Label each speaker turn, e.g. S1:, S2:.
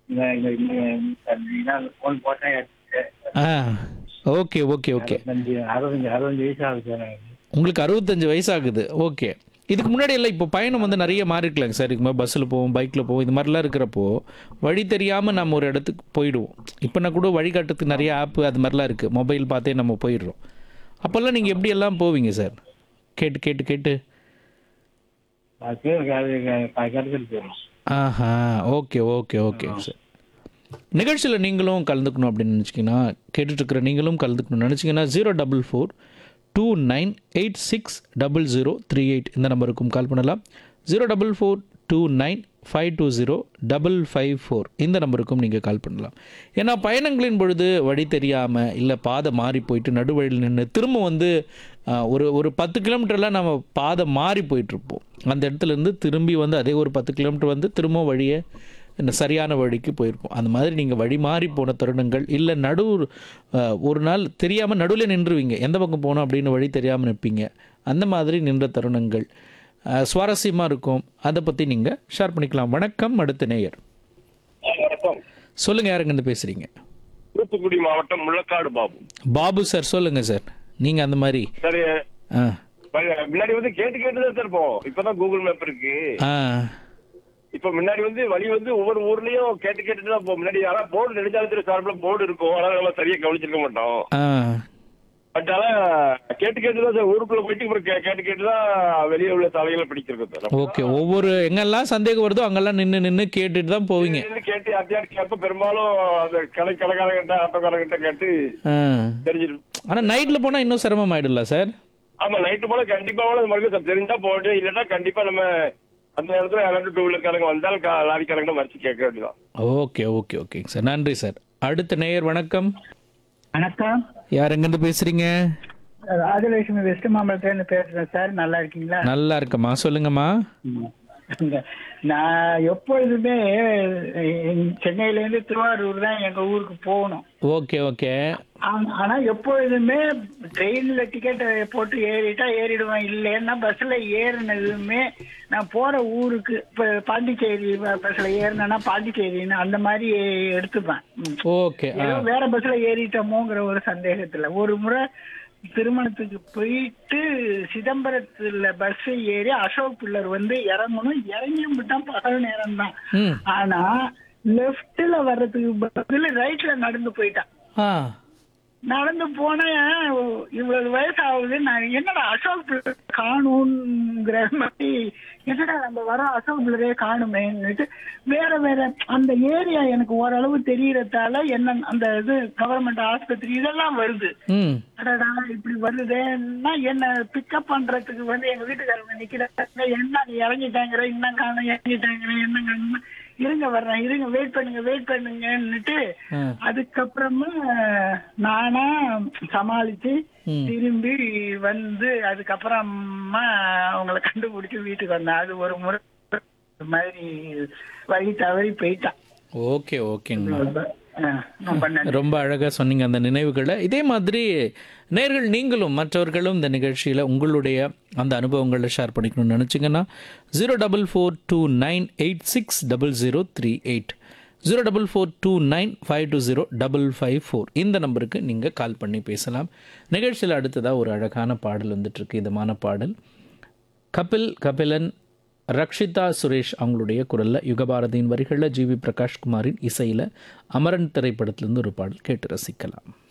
S1: இந்த இந்த இந்த ஃபோன் போட்டேன்
S2: ஆ ஓகே ஓகே ஓகே
S1: அறுபத்தஞ்சு அறுபத்தஞ்சு அறுபத்தஞ்சு வயசு ஆகுது சார் எனக்கு
S2: உங்களுக்கு அறுபத்தஞ்சு வயசாகுது ஓகே இதுக்கு முன்னாடி எல்லாம் இப்போ பயணம் வந்து நிறைய மாறி இருக்கலாங்க சார் இதுக்கு பஸ்ஸில் போவோம் பைக்கில் போவோம் இது மாதிரிலாம் இருக்கிறப்போ வழி தெரியாமல் நம்ம ஒரு இடத்துக்கு போயிடுவோம் இப்போ நான் கூட வழிகாட்டுறதுக்கு நிறைய ஆப்பு அது மாதிரிலாம் இருக்குது மொபைல் பார்த்தே நம்ம போயிடுறோம் அப்போல்லாம் நீங்கள் எப்படி எல்லாம் போவீங்க சார் கேட்டு கேட்டு கேட்டு
S1: அது பேர் அது கிடைக்கிறது போயிடும்
S2: ஆஹா ஓகே ஓகே ஓகே சார் நிகழ்ச்சியில் நீங்களும் கலந்துக்கணும் அப்படின்னு நினச்சிங்கன்னா கேட்டுட்ருக்கிற நீங்களும் கலந்துக்கணும்னு நினச்சிங்கன்னா zero double four two nine eight six double zero three eight இந்த நம்பருக்கும் கால் பண்ணலாம் zero double four two nine five two zero double five four இந்த நம்பருக்கும் நீங்கள் கால் பண்ணலாம் ஏன்னா பயணங்களின் பொழுது வழி தெரியாமல் இல்லை பாதை மாறி போயிட்டு நடுவழியில் நின்று திரும்ப வந்து ஆ, ஒரு ஒரு பத்து கிலோமீட்டர்லாம் நம்ம பாதை மாறி போயிட்டுருப்போம் அந்த இடத்துல இருந்து திரும்பி வந்து அதே ஒரு பத்து கிலோமீட்டர் வந்து திரும்ப வழியை இந்த சரியான வழிக்கு போயிருப்போம் அந்த மாதிரி நீங்கள் வழி மாறி போன தருணங்கள் இல்லை நடு அஹ், ஒரு நாள் தெரியாமல் நடுவில் நின்றுவீங்க எந்த பக்கம் போகணும் அப்படின்னு வழி தெரியாமல் நிற்பீங்க அந்த மாதிரி நின்ற தருணங்கள் சுவாரஸ்யமாக இருக்கும் அதை பற்றி நீங்கள் ஷேர் பண்ணிக்கலாம் வணக்கம் அடுத்த நேயர்
S3: வணக்கம்
S2: சொல்லுங்கள் யாருங்கன்னு பேசுகிறீங்க
S3: தூத்துக்குடி மாவட்டம் முள்ளக்காடு பாபு
S2: பாபு சார் சொல்லுங்கள் சார் நீங்கள் அந்த மாதிரி
S3: சரி
S2: ஆ
S3: முன்னாடி வந்து கேட்டு கேட்டு தான் சார் இருப்போம் இப்பதான் கூகுள் மேப் இருக்கு
S2: ஆ
S3: இப்ப முன்னாடி வந்து வழி வந்து ஒவ்வொரு ஊர்லயும் கேட்டு கேட்டுட்டு தான் போகும் முன்னாடி ஆனா போர்டு நெடுஞ்சாலத்துல சார்பில் போர்டு இருக்கும் ஆனா நம்ம சரியா கவனிச்சிருக்க மாட்டோம்
S2: ஆ
S3: பட் ஆனா கேட்டு கேட்டு தான் சார் ஊருக்குள்ள போயிட்டு அப்புறம் கே- கேட்டு கேட்டு தான் வெளியே உள்ள சாலைகளை பிடிச்சிருக்கோம் சார்
S2: ஓகே ஒவ்வொரு எங்கெல்லாம் சந்தேகம் வருதோ அங்கெல்லாம் நின்று நின்று கேட்டுட்டு தான் போவீங்க
S3: நின்னு கேட்டு யார்ட்டையாவது கேட்ப பெரும்பாலும் அந்த கடை கடைக்காரங்கிட்ட ஆட்டோக்காரங்கிட்ட கேட்டு
S2: ஆ
S3: தெரிஞ்சிடும்
S2: ஆனால் நைட்டில் போனால் இன்னும் சிரமம் ஆயிடும்ல சார்
S3: ஆமா நைட்டு போல கண்டிப்பா போல மறுபடியும் சார் தெரிஞ்சா போட்டு இல்லன்னா கண்டிப்பா நம்ம அந்த இடத்துல யாராவது டூ வீலர்காரங்க வந்தால் கா- லாரிக்காரங்க மறிச்சு கேட்க வேண்டியதான்
S2: ஓகே ஓகே ஓகேங்க சார் நன்றி சார் அடுத்த நேயர் வணக்கம்
S1: வணக்கம்
S2: யார் எங்கேருந்து பேசுறீங்க
S1: ராஜலட்சுமி வெஸ்ட் மாம்பலத்துல பேசுறேன் சார் நல்லா இருக்கீங்களா
S2: நல்லா இருக்கம்மா சொல்லுங்கம்மா
S1: இந்த நான் எப்பொழுதுமே எங்க சென்னையில இருந்து திருவாரூர் தான் எங்க ஊருக்கு போகணும்
S2: ஓகே ஓகே
S1: ஆனா- ஆனா எப்பொழுதுமே ட்ரெயின்ல டிக்கெட் போட்டு ஏறிட்டா ஏறிடுவேன் இல்லைன்னா பஸ்ல ஏறினதுமே நான் போற ஊருக்கு இப்ப பாண்டிச்சேரி ப- பஸ்ல ஏறினேன்னா பாண்டிச்சேரின்னு அந்த மாதிரி எடுத்துப்பேன் ம்.
S2: ஓகே ஆ
S1: ஏதோ வேற பஸ்ல ஏறிட்டோமோங்கிற ஒரு சந்தேகத்துல ஒரு முறை திருமணத்துக்கு போயிட்டு சிதம்பரத்துல பஸ் ஏறி அசோக் பில்லர் வந்து இறங்கணும் இறங்கியும் விட்டான் பகல் நேரம் தான்
S2: ம்
S1: ஆனா லெஃப்ட்ல வர்றதுக்கு பதில் ரைட்ல நடந்து போயிட்டான்
S2: ஆ
S1: நடந்து போனேன் இவ்வளவு வயசு ஆகுது நான் என்னடா அசோக் பிள்ளை காணுங்கிற மாதிரி என்னடா நம்ம வர அசோக் பிள்ளரே காணுமேன்னுட்டு வேற வேற அந்த ஏரியா எனக்கு ஓரளவு தெரியறதால என்ன அந்த இது கவர்மெண்ட் ஆஸ்பத்திரி இதெல்லாம் வருது
S2: ம்
S1: அடடா இப்படி வருதேன்னா என்ன பிக்கப் பண்றதுக்கு வந்து எங்க வீட்டுக்காரங்க நிக்கிறாங்க என்ன நீ இறங்கிட்டாங்கிற இன்னும் காணும் இறங்கிட்டாங்கிற என்ன காணும் இருங்க வர்றேன் இருங்க வெயிட் பண்ணுங்க வெயிட் பண்ணுங்கன்னுட்டு
S2: ஆ.
S1: அதுக்கப்புறமா நானா சமாளிச்சு
S2: ம்.
S1: திரும்பி வந்து அதுக்கப்புறமா அவங்கள கண்டுபிடிச்சு வீட்டுக்கு வந்தேன் அது ஒரு முறை இந்த மாதிரி வழி தவறி போயிட்டான்
S2: ஓகே ஓகேங்கம்மா
S1: ஆ, ரொம்ப நன்றி
S2: ரொம்ப அழகாக சொன்னீங்க அந்த நினைவுகளை இதே மாதிரி நேர்கள் நீங்களும் மற்றவர்களும் இந்த நிகழ்ச்சியில் உங்களுடைய அந்த அனுபவங்களை ஷேர் பண்ணிக்கணும்னு நினச்சிங்கன்னா zero double four two nine eight six double zero three eight zero double four two nine five two zero double five four இந்த நம்பருக்கு நீங்கள் கால் பண்ணி பேசலாம் நிகழ்ச்சியில் அடுத்ததாக ஒரு அழகான பாடல் வந்துட்டுருக்கு இதமான பாடல் கபில் கபிலன் ரக்ஷிதா சுரேஷ் அவங்களுடைய குரலில் யுகபாரதியின் வரிகளில் ஜிவி பிரகாஷ்குமாரின் இசையில் அமரன் திரைப்படத்திலிருந்து ஒரு பாடல் கேட்டு ரசிக்கலாம்